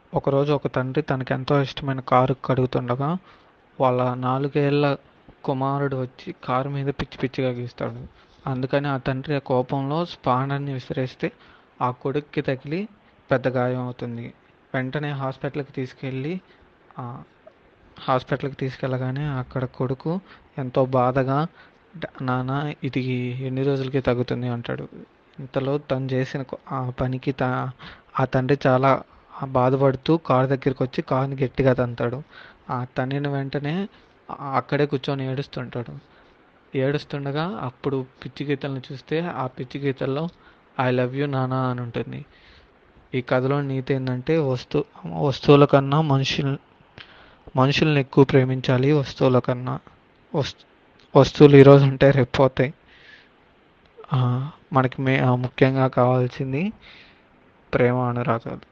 ఒకరోజు ఒక తండ్రి తనకెంతో ఇష్టమైన కారు కడుగుతుండగా వాళ్ళ నాలుగేళ్ల కుమారుడు వచ్చి కారు మీద పిచ్చి పిచ్చిగా గీస్తాడు అందుకని ఆ తండ్రి ఆ కోపంలో స్పానర్ని విసిరేస్తే ఆ కొడుక్కి తగిలి పెద్ద గాయం అవుతుంది వెంటనే హాస్పిటల్కి తీసుకెళ్ళి ఆ, హాస్పిటల్కి తీసుకెళ్ళగానే అక్కడ కొడుకు ఎంతో బాధగా "డ- నాన్న ఇది ఎన్ని రోజులకి తగ్గుతుంది అంటాడు ఇంతలో తను చేసిన కొ- ఆ పనికి త ఆ తండ్రి చాలా బాధపడుతూ కారు దగ్గరికి వచ్చి కారుని గట్టిగా తంతాడు ఆ తన్నిన వెంటనే ఆ- అక్కడే కూర్చొని ఏడుస్తుంటాడు ఏడుస్తుండగా అప్పుడు పిచ్చి గీతలను చూస్తే ఆ పిచ్చి గీతల్లో ఐ లవ్ యూ నానా అని ఉంటుంది ఈ కథలో నీతి ఏంటంటే వస్తు వస్తువుల కన్నా మనుషులు మనుషుల్ని ఎక్కువ ప్రేమించాలి వస్తువుల కన్నా వస్తు వస్తువులు ఈరోజు ఉంటే రేపు పోతాయి ఆ, మనకి మే ఆ, ముఖ్యంగా కావాల్సింది ప్రేమ అనురాగాలు